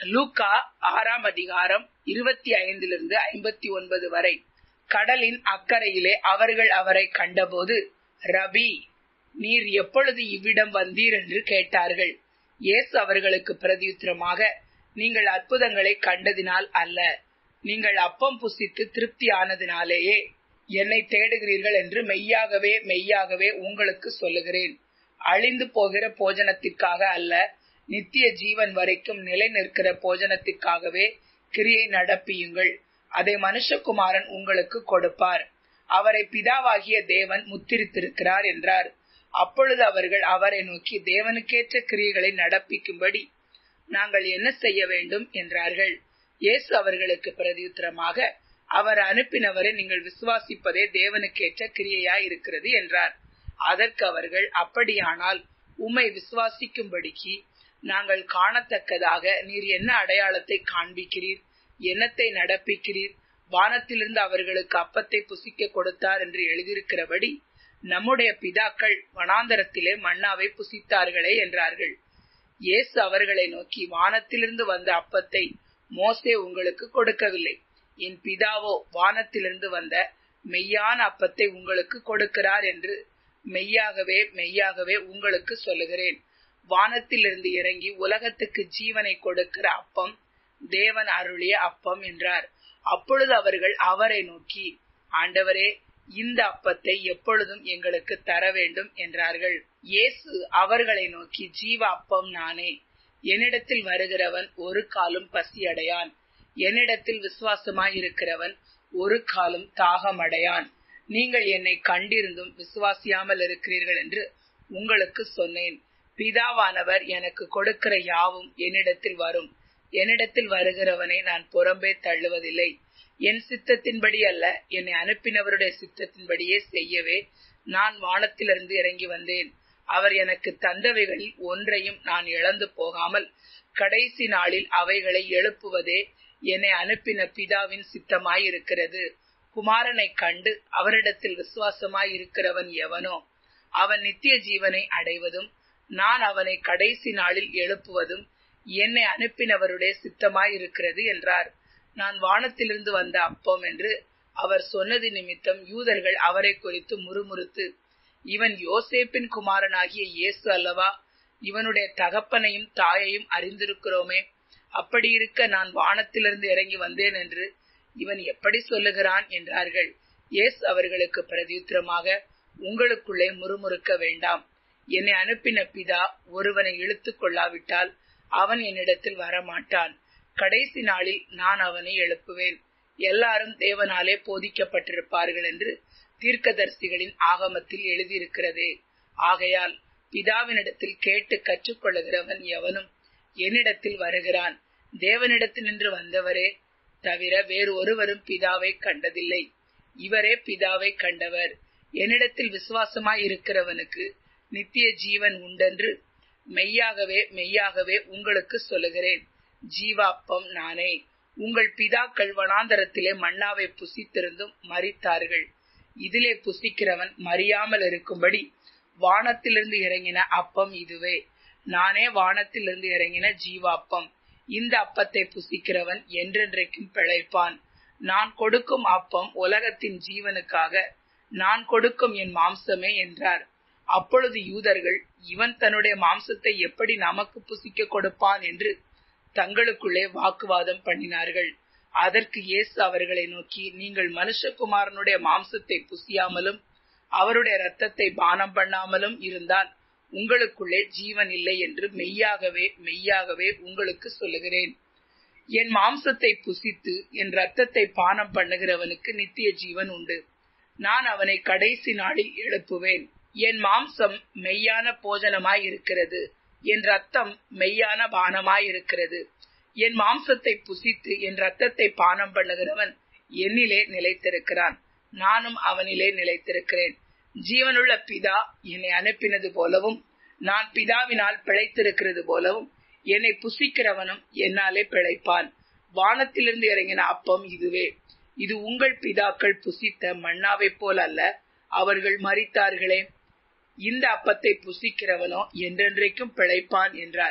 லூக்கா ஆறாம் அதிகாரம் இருபத்தி ஐந்திலிருந்து ஐம்பத்தி ஒன்பது வரை கடலின் அக்கறையிலே அவர்கள் அவரை கண்டபோது ரபி நீர் எப்பொழுது இவ்விடம் வந்தீர் என்று கேட்டார்கள் இயேசு அவர்களுக்கு பிரதியுத்தரமாக நீங்கள் அற்புதங்களை கண்டதினால் அல்ல நீங்கள் அப்பம் புசித்து திருப்தி ஆனதினாலேயே என்னை தேடுகிறீர்கள் என்று மெய்யாகவே மெய்யாகவே உங்களுக்கு சொல்லுகிறேன் அழிந்து போகிற போஜனத்திற்காக அல்ல நித்திய ஜீவன் வரைக்கும் நிலை நிற்கிற போஜனத்திற்காகவே கிரியை நடப்பியுங்கள் அதை மனுஷகுமாரன் உங்களுக்கு கொடுப்பார் அவரை பிதாவாகிய தேவன் முத்திரித்திருக்கிறார் என்றார் அப்பொழுது அவர்கள் அவரை நோக்கி தேவனுக்கேற்ற கிரியைகளை நடப்பிக்கும்படி நாங்கள் என்ன செய்ய வேண்டும் என்றார்கள் இயேசு அவர்களுக்கு பிரதியுத்தரமாக அவர் அனுப்பினவரை நீங்கள் விசுவாசிப்பதே தேவனுக்கேற்ற கிரியையாய் இருக்கிறது என்றார் அதற்கு அவர்கள் அப்படியானால் உம்மை விசுவாசிக்கும்படிக்கு நாங்கள் காணத்தக்கதாக நீர் என்ன அடையாளத்தை காண்பிக்கிறீர் என்னத்தை நடப்பிக்கிறீர் வானத்திலிருந்து அவர்களுக்கு அப்பத்தை புசிக்க கொடுத்தார் என்று எழுதியிருக்கிறபடி நம்முடைய பிதாக்கள் வனாந்தரத்திலே மன்னாவை புசித்தார்களே என்றார்கள் இயேசு அவர்களை நோக்கி வானத்திலிருந்து வந்த அப்பத்தை மோசே உங்களுக்கு கொடுக்கவில்லை என் பிதாவோ வானத்திலிருந்து வந்த மெய்யான அப்பத்தை உங்களுக்கு கொடுக்கிறார் என்று மெய்யாகவே மெய்யாகவே உங்களுக்கு சொல்லுகிறேன் வானத்திலிருந்து இறங்கி உலகத்துக்கு ஜீவனை கொடுக்கிற அப்பம் தேவன் அருளிய அப்பம் என்றார் அப்பொழுது அவர்கள் அவரை நோக்கி ஆண்டவரே இந்த அப்பத்தை எப்பொழுதும் எங்களுக்கு தர வேண்டும் என்றார்கள் இயேசு அவர்களை நோக்கி ஜீவ அப்பம் நானே என்னிடத்தில் வருகிறவன் ஒரு காலும் பசியடையான் என்னிடத்தில் விசுவாசமாய் இருக்கிறவன் ஒரு காலும் தாகமடையான் நீங்கள் என்னை கண்டிருந்தும் விசுவாசியாமல் இருக்கிறீர்கள் என்று உங்களுக்கு சொன்னேன் பிதாவானவர் எனக்கு கொடுக்கிற யாவும் என்னிடத்தில் வரும் என்னிடத்தில் வருகிறவனை நான் புறம்பே தள்ளுவதில்லை என் சித்தத்தின்படி அல்ல என்னை அனுப்பினவருடைய சித்தத்தின்படியே செய்யவே நான் வானத்திலிருந்து இறங்கி வந்தேன் அவர் எனக்கு தந்தவைகளில் ஒன்றையும் நான் இழந்து போகாமல் கடைசி நாளில் அவைகளை எழுப்புவதே என்னை அனுப்பின பிதாவின் சித்தமாய் இருக்கிறது குமாரனை கண்டு அவரிடத்தில் விசுவாசமாய் இருக்கிறவன் எவனோ அவன் நித்திய ஜீவனை அடைவதும் நான் அவனை கடைசி நாளில் எழுப்புவதும் என்னை அனுப்பினவருடைய சித்தமாய் இருக்கிறது என்றார் நான் வானத்திலிருந்து வந்த அப்பம் என்று அவர் சொன்னது நிமித்தம் யூதர்கள் அவரை குறித்து முறுமுறுத்து இவன் யோசேப்பின் குமாரனாகிய இயேசு அல்லவா இவனுடைய தகப்பனையும் தாயையும் அறிந்திருக்கிறோமே அப்படி இருக்க நான் வானத்திலிருந்து இறங்கி வந்தேன் என்று இவன் எப்படி சொல்லுகிறான் என்றார்கள் இயேசு அவர்களுக்கு பிரதியுத்தரமாக உங்களுக்குள்ளே முறுமுறுக்க வேண்டாம் என்னை அனுப்பின பிதா ஒருவனை இழுத்துக் கொள்ளாவிட்டால் அவன் என்னிடத்தில் வரமாட்டான் கடைசி நாளில் நான் அவனை எழுப்புவேன் எல்லாரும் தேவனாலே போதிக்கப்பட்டிருப்பார்கள் என்று தீர்க்கதரிசிகளின் ஆகமத்தில் எழுதியிருக்கிறதே ஆகையால் பிதாவினிடத்தில் கேட்டு கற்றுக்கொள்ளுகிறவன் எவனும் என்னிடத்தில் வருகிறான் தேவனிடத்தினின்று வந்தவரே தவிர வேறு ஒருவரும் பிதாவை கண்டதில்லை இவரே பிதாவை கண்டவர் என்னிடத்தில் விசுவாசமாய் இருக்கிறவனுக்கு நித்திய ஜீவன் உண்டென்று மெய்யாகவே மெய்யாகவே உங்களுக்கு சொல்லுகிறேன் ஜீவாப்பம் நானே உங்கள் பிதாக்கள் வனாந்தரத்திலே மன்னாவை புசித்திருந்தும் மறித்தார்கள் இதிலே புசிக்கிறவன் மறியாமல் இருக்கும்படி வானத்திலிருந்து இறங்கின அப்பம் இதுவே நானே வானத்திலிருந்து இறங்கின ஜீவாப்பம் இந்த அப்பத்தை புசிக்கிறவன் என்றென்றைக்கும் பிழைப்பான் நான் கொடுக்கும் அப்பம் உலகத்தின் ஜீவனுக்காக நான் கொடுக்கும் என் மாம்சமே என்றார் அப்பொழுது யூதர்கள் இவன் தன்னுடைய மாம்சத்தை எப்படி நமக்கு புசிக்க கொடுப்பான் என்று தங்களுக்குள்ளே வாக்குவாதம் பண்ணினார்கள் அதற்கு இயேசு அவர்களை நோக்கி நீங்கள் மனுஷகுமாரனுடைய மாம்சத்தை புசியாமலும் அவருடைய ரத்தத்தை பானம் பண்ணாமலும் இருந்தால் உங்களுக்குள்ளே ஜீவன் இல்லை என்று மெய்யாகவே மெய்யாகவே உங்களுக்கு சொல்லுகிறேன் என் மாம்சத்தை புசித்து என் ரத்தத்தை பானம் பண்ணுகிறவனுக்கு நித்திய ஜீவன் உண்டு நான் அவனை கடைசி நாளில் எழுப்புவேன் என் மாம்சம் மெய்யான போஜனமாய் இருக்கிறது என் ரத்தம் மெய்யான பானமாய் இருக்கிறது என் மாம்சத்தை புசித்து என் ரத்தத்தை பானம் பண்ணுகிறவன் என்னிலே நிலைத்திருக்கிறான் நானும் அவனிலே நிலைத்திருக்கிறேன் ஜீவனுள்ள பிதா என்னை அனுப்பினது போலவும் நான் பிதாவினால் பிழைத்திருக்கிறது போலவும் என்னை புசிக்கிறவனும் என்னாலே பிழைப்பான் வானத்திலிருந்து இறங்கின அப்பம் இதுவே இது உங்கள் பிதாக்கள் புசித்த மன்னாவை போல் அல்ல அவர்கள் மறித்தார்களே இந்த அப்பத்தை புசிக்கிறவனோ என்றென்றைக்கும் பிழைப்பான் என்றார்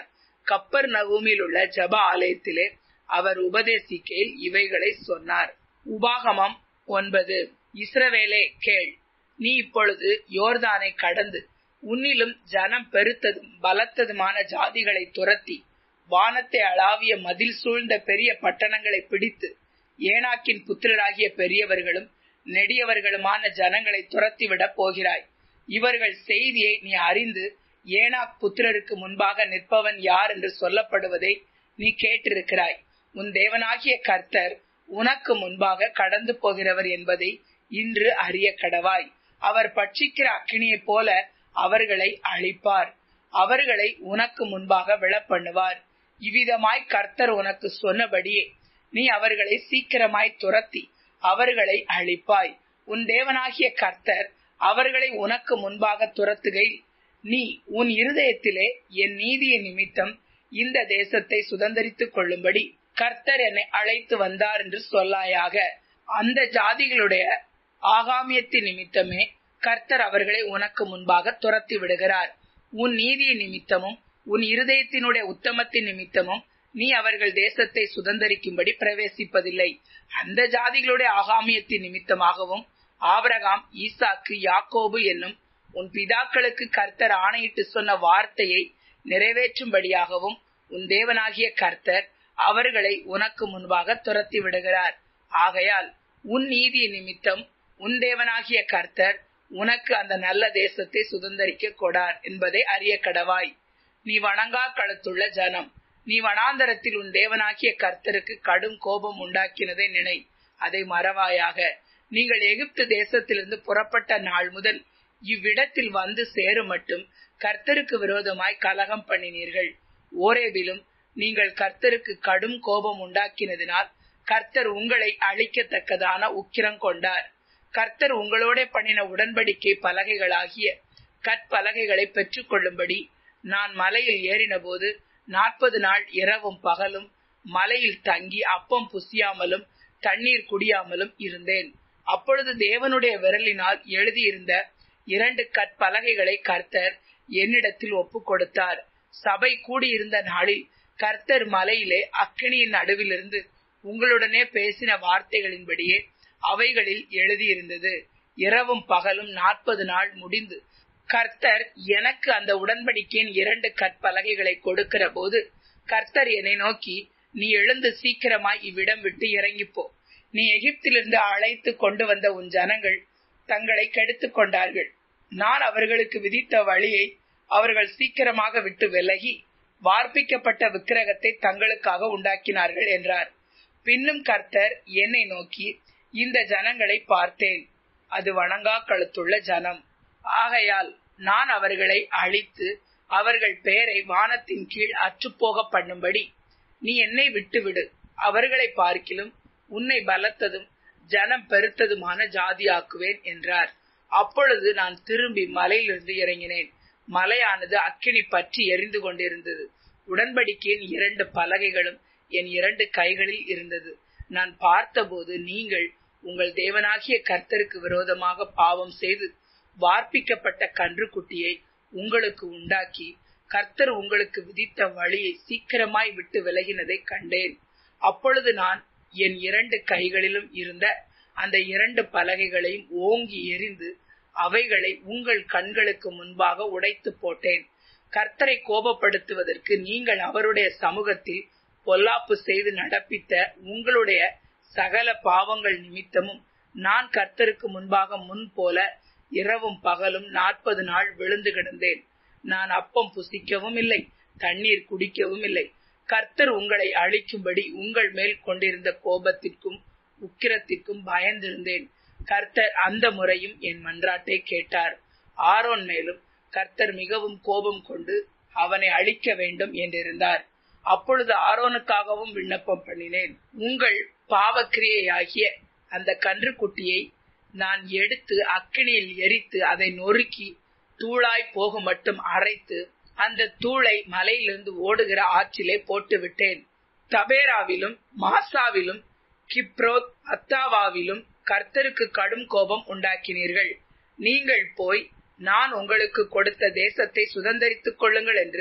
கப்பர் நகூமில் உள்ள ஜப ஆலயத்திலே அவர் உபதேசிக்கையில் இவைகளை சொன்னார் உபாகமம் ஒன்பது இஸ்ரவேலே கேள் நீ இப்பொழுது யோர்தானை கடந்து உன்னிலும் ஜனம் பெருத்ததும் பலத்ததுமான ஜாதிகளை துரத்தி வானத்தை அளாவிய மதில் சூழ்ந்த பெரிய பட்டணங்களை பிடித்து ஏனாக்கின் புத்திரராகிய பெரியவர்களும் நெடியவர்களுமான ஜனங்களை துரத்திவிடப் போகிறாய் இவர்கள் செய்தியை நீ அறிந்து ஏனாக் புத்திரருக்கு முன்பாக நிற்பவன் யார் என்று சொல்லப்படுவதை நீ கேட்டிருக்கிறாய் உன் தேவனாகிய கர்த்தர் உனக்கு முன்பாக கடந்து போகிறவர் என்பதை இன்று அறிய கடவாய் அவர் பட்சிக்கிற அக்கினியைப் போல அவர்களை அழிப்பார் அவர்களை உனக்கு முன்பாக விழப்பண்ணுவார் இவ்விதமாய் கர்த்தர் உனக்கு சொன்னபடியே நீ அவர்களை சீக்கிரமாய் துரத்தி அவர்களை அழிப்பாய் உன் தேவனாகிய கர்த்தர் அவர்களை உனக்கு முன்பாக துரத்துகையில் நீ உன் இருதயத்திலே என் நீதியின் நிமித்தம் இந்த தேசத்தை சுதந்திரித்துக் கொள்ளும்படி கர்த்தர் என்னை அழைத்து வந்தார் என்று சொல்லாயாக அந்த ஜாதிகளுடைய ஆகாமியத்தின் நிமித்தமே கர்த்தர் அவர்களை உனக்கு முன்பாக துரத்தி விடுகிறார் உன் நீதியின் நிமித்தமும் உன் இருதயத்தினுடைய உத்தமத்தின் நிமித்தமும் நீ அவர்கள் தேசத்தை சுதந்திரிக்கும்படி பிரவேசிப்பதில்லை அந்த ஜாதிகளுடைய ஆகாமியத்தின் நிமித்தமாகவும் ஆபரகாம் ஈசாக்கு யாக்கோபு என்னும் உன் பிதாக்களுக்கு கர்த்தர் ஆணையிட்டு சொன்ன வார்த்தையை நிறைவேற்றும்படியாகவும் உன் தேவனாகிய கர்த்தர் அவர்களை உனக்கு முன்பாக துரத்தி விடுகிறார் ஆகையால் உன் நீதி நிமித்தம் உன் தேவனாகிய கர்த்தர் உனக்கு அந்த நல்ல தேசத்தை சுதந்திரிக்க கொடார் என்பதை அறிய கடவாய் நீ வணங்கா கழுத்துள்ள ஜனம் நீ வனாந்தரத்தில் உன் தேவனாகிய கர்த்தருக்கு கடும் கோபம் உண்டாக்கினதை நினை அதை மறவாயாக நீங்கள் எகிப்து தேசத்திலிருந்து புறப்பட்ட நாள் முதல் இவ்விடத்தில் வந்து சேரும் மட்டும் கர்த்தருக்கு விரோதமாய் கலகம் பண்ணினீர்கள் ஓரேபிலும் நீங்கள் கர்த்தருக்கு கடும் கோபம் உண்டாக்கினதினால் கர்த்தர் உங்களை அழிக்கத்தக்கதான உக்கிரம் கொண்டார் கர்த்தர் உங்களோட பண்ணின உடன்படிக்கை பலகைகளாகிய கற்பலகைகளை பெற்றுக் கொள்ளும்படி நான் மலையில் ஏறின போது நாற்பது நாள் இரவும் பகலும் மலையில் தங்கி அப்பம் புசியாமலும் தண்ணீர் குடியாமலும் இருந்தேன் அப்பொழுது தேவனுடைய விரலினால் எழுதியிருந்த இரண்டு கற்பலகைகளை கர்த்தர் என்னிடத்தில் ஒப்பு கொடுத்தார் சபை கூடியிருந்த நாளில் கர்த்தர் மலையிலே அக்கினியின் நடுவிலிருந்து உங்களுடனே பேசின வார்த்தைகளின்படியே அவைகளில் எழுதியிருந்தது இரவும் பகலும் நாற்பது நாள் முடிந்து கர்த்தர் எனக்கு அந்த உடன்படிக்கையின் இரண்டு கற்பலகைகளை கொடுக்கிற போது கர்த்தர் என்னை நோக்கி நீ எழுந்து சீக்கிரமாய் இவ்விடம் விட்டு இறங்கிப்போ நீ எகிப்திலிருந்து அழைத்து கொண்டு வந்த உன் ஜனங்கள் தங்களை கெடுத்துக் கொண்டார்கள் நான் அவர்களுக்கு விதித்த வழியை அவர்கள் சீக்கிரமாக விட்டு விலகி வார்ப்பிக்கப்பட்ட விக்கிரகத்தை தங்களுக்காக உண்டாக்கினார்கள் என்றார் பின்னும் கர்த்தர் என்னை நோக்கி இந்த ஜனங்களை பார்த்தேன் அது வணங்கா கழுத்துள்ள ஜனம் ஆகையால் நான் அவர்களை அழித்து அவர்கள் பெயரை வானத்தின் கீழ் அற்றுப்போக பண்ணும்படி நீ என்னை விட்டுவிடு அவர்களை பார்க்கிலும் உன்னை பலத்ததும் ஜனம் பெருத்ததுமான ஜாதியாக்குவேன் என்றார் அப்பொழுது நான் திரும்பி மலையிலிருந்து இறங்கினேன் மலையானது அக்கினி பற்றி எரிந்து கொண்டிருந்தது உடன்படிக்கையின் இரண்டு பலகைகளும் என் இரண்டு கைகளில் இருந்தது நான் பார்த்தபோது நீங்கள் உங்கள் தேவனாகிய கர்த்தருக்கு விரோதமாக பாவம் செய்து வார்ப்பிக்கப்பட்ட கன்றுக்குட்டியை உங்களுக்கு உண்டாக்கி கர்த்தர் உங்களுக்கு விதித்த வழியை சீக்கிரமாய் விட்டு விலகினதை கண்டேன் அப்பொழுது நான் என் இரண்டு கைகளிலும் இருந்த அந்த இரண்டு பலகைகளையும் ஓங்கி எரிந்து அவைகளை உங்கள் கண்களுக்கு முன்பாக உடைத்து போட்டேன் கர்த்தரை கோபப்படுத்துவதற்கு நீங்கள் அவருடைய சமூகத்தில் பொல்லாப்பு செய்து நடப்பித்த உங்களுடைய சகல பாவங்கள் நிமித்தமும் நான் கர்த்தருக்கு முன்பாக முன் போல இரவும் பகலும் நாற்பது நாள் விழுந்து கிடந்தேன் நான் அப்பம் புசிக்கவும் இல்லை தண்ணீர் குடிக்கவும் இல்லை கர்த்தர் உங்களை அழிக்கும்படி உங்கள் மேல் கொண்டிருந்த கோபத்திற்கும் உக்கிரத்திற்கும் பயந்திருந்தேன் கர்த்தர் அந்த முறையும் என் மன்றாட்டை கேட்டார் ஆரோன் மேலும் கர்த்தர் மிகவும் கோபம் கொண்டு அவனை அழிக்க வேண்டும் என்றிருந்தார் அப்பொழுது ஆரோனுக்காகவும் விண்ணப்பம் பண்ணினேன் உங்கள் பாவக்கிரியையாகிய அந்த கன்றுக்குட்டியை நான் எடுத்து அக்கினியில் எரித்து அதை நொறுக்கி தூளாய் போக மட்டும் அரைத்து அந்த தூளை மலையிலிருந்து ஓடுகிற ஆற்றிலே போட்டு விட்டேன் தபேராவிலும் மாசாவிலும் கிப்ரோத் அத்தாவாவிலும் கர்த்தருக்கு கடும் கோபம் உண்டாக்கினீர்கள் நீங்கள் போய் நான் உங்களுக்கு கொடுத்த தேசத்தை சுதந்திரித்துக் கொள்ளுங்கள் என்று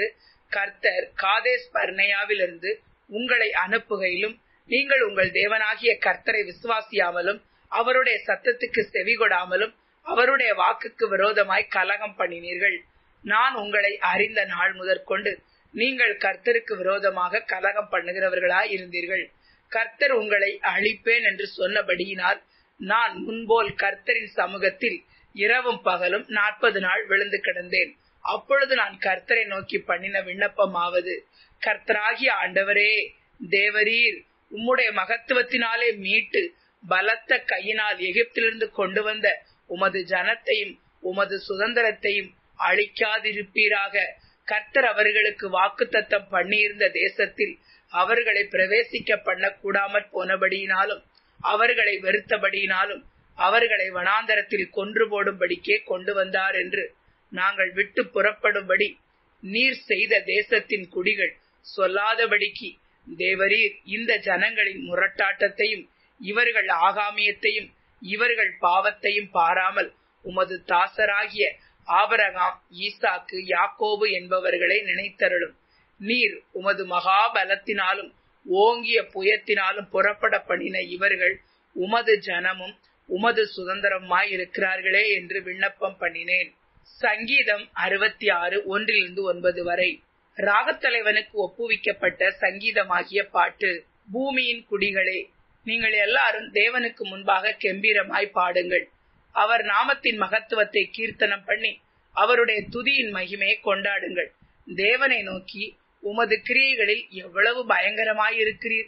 கர்த்தர் காதேஸ் பர்னேயாவிலிருந்து உங்களை அனுப்புகையிலும் நீங்கள் உங்கள் தேவனாகிய கர்த்தரை விசுவாசியாமலும் அவருடைய சத்தத்துக்கு செவிகொடாமலும் அவருடைய வாக்குக்கு விரோதமாய் கலகம் பண்ணினீர்கள் நான் உங்களை அறிந்த நாள் முதற்கொண்டு நீங்கள் கர்த்தருக்கு விரோதமாக கலகம் பண்ணுகிறவர்களாய் இருந்தீர்கள் கர்த்தர் உங்களை அழிப்பேன் என்று சொன்னபடியினால் நான் முன்போல் கர்த்தரின் சமூகத்தில் இரவும் பகலும் நாற்பது நாள் விழுந்து கிடந்தேன் அப்பொழுது நான் கர்த்தரை நோக்கி பண்ணின விண்ணப்பமாவது கர்த்தராகிய ஆண்டவரே தேவரீர் உம்முடைய மகத்துவத்தினாலே மீட்டு பலத்த கையினால் எகிப்திலிருந்து கொண்டு வந்த உமது ஜனத்தையும் உமது சுதந்திரத்தையும் அழிக்காதிருப்பீராக கர்த்தர் அவர்களுக்கு வாக்குத்தத்தம் பண்ணியிருந்த தேசத்தில் அவர்களை பிரவேசிக்க பண்ண கூடாமற் போனபடியினாலும் அவர்களை வெறுத்தபடியினாலும் அவர்களை வனாந்தரத்தில் கொன்று போடும்படிக்கே கொண்டு வந்தார் என்று நாங்கள் விட்டு புறப்படும்படி நீர் செய்த தேசத்தின் குடிகள் சொல்லாதபடிக்கு தேவரீர் இந்த ஜனங்களின் முரட்டாட்டத்தையும் இவர்கள் ஆகாமியத்தையும் இவர்கள் பாவத்தையும் பாராமல் உமது தாசராகிய ஆபரகாம் ஈசாக்கு யாக்கோபு என்பவர்களை நினைத்தருளும் நீர் உமது மகாபலத்தினாலும் ஓங்கிய புயத்தினாலும் புறப்பட பண்ணின இவர்கள் உமது ஜனமும் உமது சுதந்திரமாய் இருக்கிறார்களே என்று விண்ணப்பம் பண்ணினேன் சங்கீதம் அறுபத்தி ஆறு ஒன்றிலிருந்து ஒன்பது வரை ராகத்தலைவனுக்கு ஒப்புவிக்கப்பட்ட சங்கீதமாகிய பாட்டு பூமியின் குடிகளே நீங்கள் எல்லாரும் தேவனுக்கு முன்பாக கெம்பீரமாய் பாடுங்கள் அவர் நாமத்தின் மகத்துவத்தை கீர்த்தனம் பண்ணி அவருடைய துதியின் மகிமையை கொண்டாடுங்கள் தேவனை நோக்கி உமது கிரியைகளில் எவ்வளவு பயங்கரமாயிருக்கிறீர்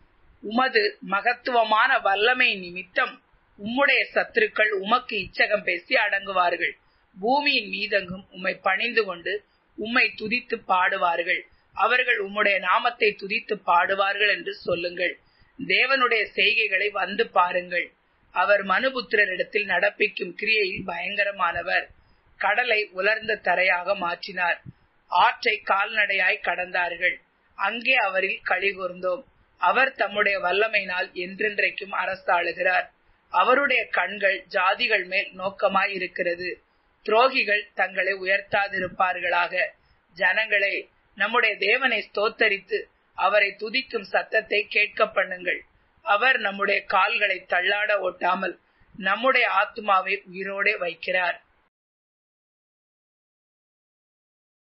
உமது மகத்துவமான வல்லமை நிமித்தம் உம்முடைய சத்துருக்கள் உமக்கு இச்சகம் பேசி அடங்குவார்கள் பூமியின் மீதெங்கும் உம்மை பணிந்து கொண்டு உம்மை துதித்து பாடுவார்கள் அவர்கள் உம்முடைய நாமத்தை துதித்து பாடுவார்கள் என்று சொல்லுங்கள் தேவனுடைய செய்கைகளை வந்து பாருங்கள் அவர் மனுபுத்திரரிடத்தில் நடப்பிக்கும் கிரியையில் பயங்கரமானவர் கடலை உலர்ந்த தரையாக மாற்றினார் ஆற்றை கால்நடையாய் கடந்தார்கள் அங்கே அவரில் கழிகூர்ந்தோம் அவர் தம்முடைய வல்லமையினால் என்றென்றைக்கும் அரசாளுகிறார் அவருடைய கண்கள் ஜாதிகள் மேல் நோக்கமாய் இருக்கிறது துரோகிகள் தங்களை உயர்த்தாதிருப்பார்களாக ஜனங்களே நம்முடைய தேவனை ஸ்தோத்தரித்து அவரை துதிக்கும் சத்தத்தை கேட்க பண்ணுங்கள் அவர் நம்முடைய கால்களை தள்ளாட ஓட்டாமல் நம்முடைய ஆத்மாவை உயிரோடே வைக்கிறார்